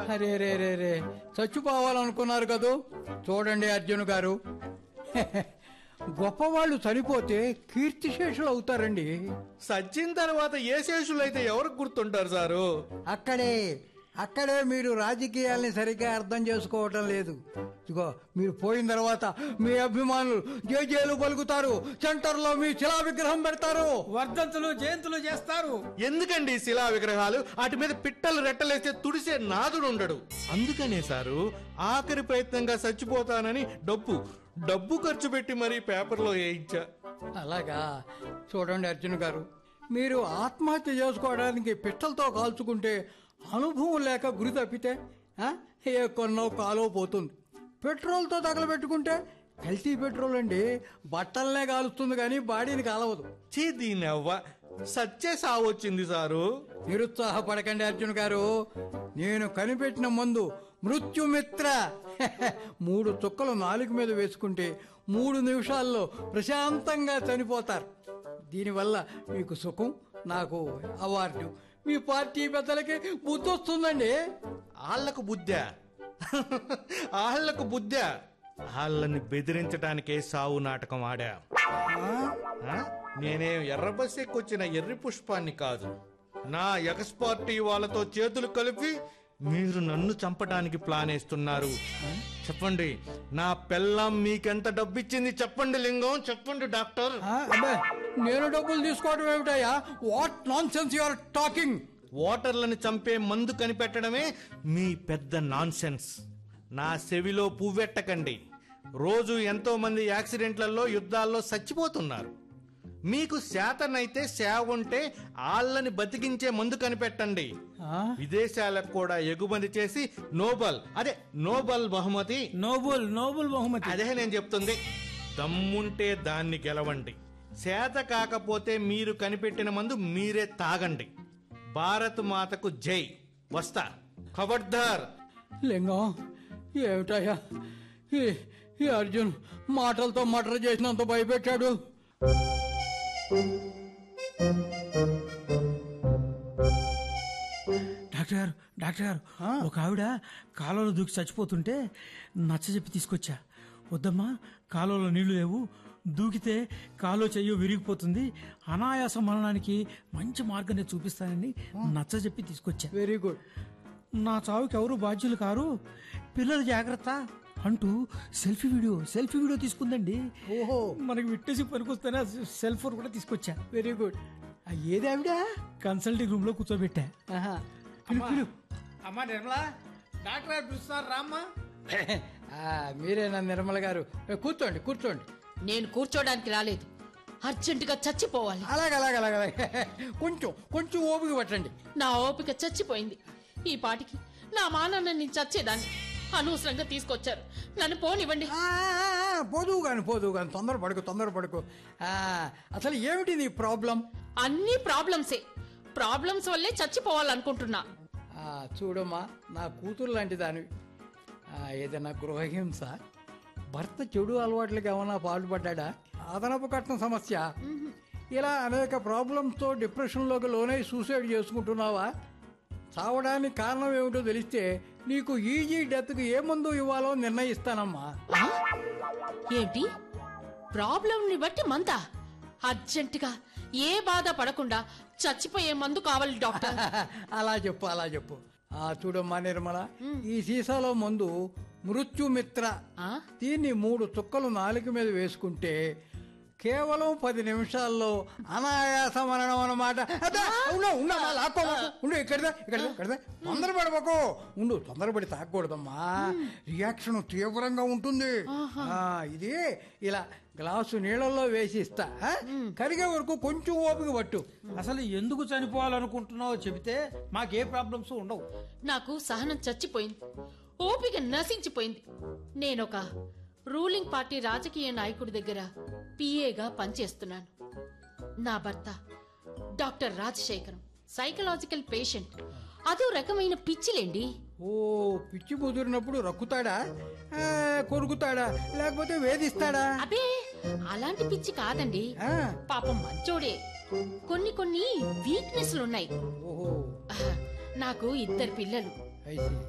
అరే రే రే రే చచ్చిపోవాలనుకున్నారు కదూ చూడండి అర్జున్ గారు గొప్పవాళ్ళు చనిపోతే కీర్తిశేషులు అవుతారండి సచ్చిన తర్వాత ఏ శేషులైతే ఎవరికి గుర్తుంటారు సారు అక్కడే అక్కడే మీరు రాజకీయాల్ని సరిగ్గా అర్థం చేసుకోవటం లేదు ఇదిగో మీరు పోయిన తర్వాత మీ అభిమానులు జేజేలు పలుకుతారు సెంటర్లో మీ శిలా విగ్రహం పెడతారు వర్ధంతులు జయంతులు చేస్తారు ఎందుకండి ఈ శిలా విగ్రహాలు వాటి మీద పిట్టలు రెట్టలేస్తే తుడిసే నాదుడు ఉండడు అందుకనే సారు ఆఖరి ప్రయత్నంగా చచ్చిపోతానని డబ్బు డబ్బు ఖర్చు పెట్టి మరీ పేపర్లో వేయించా అలాగా చూడండి అర్జున్ గారు మీరు ఆత్మహత్య చేసుకోవడానికి పిట్టలతో కాల్చుకుంటే అనుభవం లేక గురి తప్పితే ఆ, ఏ కొన్నో కాలో పోతుంది పెట్రోల్తో తగలబెట్టుకుంటే కల్తీ పెట్రోల్ అండి బట్టలనే కాలుస్తుంది కానీ బాడీని కాలవదు చీ దీని అవ్వ సచ్చే సావు వచ్చింది సారు నిరుత్సాహపడకండి అర్జున్ గారు నేను కనిపెట్టిన మందు మృత్యుమిత్ర మూడు చుక్కలు నాలుగు మీద వేసుకుంటే మూడు నిమిషాల్లో ప్రశాంతంగా చనిపోతారు దీనివల్ల మీకు సుఖం నాకు అవార్డు మీ పార్టీ పెద్దలకి బుద్ధి వస్తుందండి ఆళ్లకు బుద్ధా ఆళ్లకు బుద్ధా ఆళ్ళని బెదిరించడానికే సావు నాటకం ఆడా ఆ? నేనేం ఎర్ర బస్ ఎక్కొచ్చిన ఎర్రి పుష్పాన్ని కాదు నా ఎగస్ పార్టీ వాళ్ళతో చేతులు కలిపి మీరు నన్ను చంపడానికి ప్లాన్ వేస్తున్నారు చెప్పండి నా పెళ్ళాం మీకెంత డబ్బిచ్చింది చెప్పండి లింగం చెప్పండి డాక్టర్ ఆ, అబ్బే నేను డబ్బులు తీసుకోవడం ఏమిటయ్యా what nonsense you are talking ఓటర్లను చంపే మందు కనిపెట్టడమే మీ పెద్ద నాన్సెన్స్ నా చెవిలో పువ్వెట్టకండి రోజు ఎంతో మంది యాక్సిడెంట్లలో యుద్ధాల్లో చచ్చిపోతున్నారు మీకు శాతనైతే సేవ ఉంటే ఆళ్ళని బతికించే మందు కనిపెట్టండి విదేశాలకు కూడా ఎగుమతి చేసి నోబల్ అదే నోబల్ బహుమతి నోబుల్ నోబుల్ బహుమతి అదే నేను చెప్తుంది దమ్ముంటే దాన్ని గెలవండి చేత కాకపోతే మీరు కనిపెట్టిన మందు మీరే తాగండి భారత్ మాతకు జై వస్తా ఖబర్దార్ లింగం ఏమిటయ్యా ఈ ఈ అర్జున్ మాటలతో మటర్ చేసినంత భయపెట్టాడు డాక్టర్ గారు డాక్టర్ గారు ఒక ఆవిడ కాలువలో దూకి చచ్చిపోతుంటే నచ్చ చెప్పి తీసుకొచ్చా వద్దమ్మా కాలువలో నీళ్లు లేవు దూకితే కాలో చెయ్యో విరిగిపోతుంది అనాయాస మరణానికి మంచి మార్గం నేను చూపిస్తానని నచ్చ చెప్పి తీసుకొచ్చా వెరీ గుడ్ నా చావుకి ఎవరు బాధ్యులు కారు పిల్లలు జాగ్రత్త అంటూ సెల్ఫీ వీడియో సెల్ఫీ వీడియో తీసుకుందండి ఓహో మనకి విట్టేసి పనికొస్తేనే సెల్ ఫోన్ కూడా తీసుకొచ్చా వెరీ గుడ్ ఏది ఆవిడ కన్సల్టింగ్ రూమ్ లో కూర్చోబెట్టా ఆహా. అమ్మా నిర్మలా డాక్టర్ గారు పిలుస్తున్నారు రామ్మా ఆ, మీరేనా నిర్మల గారు ఏ, కూర్చోండి కూర్చోండి నేను కూర్చోడానికి రాలేదు అర్జెంటుగా చచ్చిపోవాలి అలాగే అలాగే అలాగే అలాగే కొంచెం కొంచెం ఓపిక పట్టండి నా ఓపిక చచ్చిపోయింది ఈ పాటికి నా మానాన్న నేను చచ్చేదాన్ని అనవసరంగా తీసుకొచ్చారు నన్ను పోనివ్వండి ఆ, ఆ, ఆ, పోదువు కానీ పోదువు కానీ తొందర పడుకు తొందర పడుకు ఆ, అసలు ఏమిటి నీ ప్రాబ్లం అన్ని ప్రాబ్లమ్సే ప్రాబ్లమ్స్ వల్లే చచ్చిపోవాలనుకుంటున్నా ఆ, చూడమ్మా నా కూతురు లాంటి దానివి ఆ, ఏదైనా గృహహింస భర్త చెడు అలవాట్లకి ఏమైనా పాల్పడ్డా అదనపు కట్నం సమస్య ఇలా అనేక ప్రాబ్లమ్స్తో డిప్రెషన్లోకి లోనై సూసైడ్ చేసుకుంటున్నావా చావడానికి కారణం ఏమిటో తెలిస్తే నీకు ఈజీ డెత్కి ఏ మందు ఇవ్వాలో నిర్ణయిస్తానమ్మా ఆ? ఏంటి ప్రాబ్లంని బట్టి మందా అర్జెంటుగా ఏ బాధ పడకుండా చచ్చిపోయే మందు కావాలి డాక్టర్ అలా చెప్పు అలా చెప్పు ఆ చూడమ్మా నిర్మల ఈ సీసాలో మందు మృత్యుమిత్ర ఆ? దీన్ని మూడు చుక్కలు నాలుగు మీద వేసుకుంటే కేవలం పది నిమిషాల్లో అనాయాస మరణం అన్నమాట అబ్బా, ఉండు, ఉండమ్మా, లాక్కోమాకు. ఉండు ఇక్కడదా ఇక్కడదా ఇక్కడదా తొందర పడబోకు ఉండు తొందరపడి తాగకూడదమ్మా రియాక్షన్ తీవ్రంగా ఉంటుంది ఆ, ఇది ఇలా గ్లాసు నీళ్ళల్లో వేసి ఇస్తా ఆ? కరిగే వరకు కొంచెం ఓపిక పట్టు అసలు ఎందుకు చనిపోవాలనుకుంటున్నావో చెబితే మాకే ప్రాబ్లమ్స్ ఉండవు నాకు సహనం చచ్చిపోయింది ఓపిక నశించిపోయింది నేనొక రూలింగ్ పార్టీ రాజకీయ నాయకుడి దగ్గర పిఏగా పనిచేస్తున్నాను నా భర్త డాక్టర్ రాజశేఖరం సైకలాజికల్ పేషెంట్ అదో రకమైన పిచ్చిలేండి ఓ పిచ్చి ముదిరినప్పుడు రక్కుతాడా ఆ, కొరుకుతాడా లేకపోతే వేధిస్తాడా అబే అలాంటి పిచ్చి కాదండి ఆ, పాపం మంచోడే కొన్ని కొన్ని వీక్నెస్లు ఉన్నాయి ఓహో ఆహ్, నాకు ఇద్దరు పిల్లలు I see.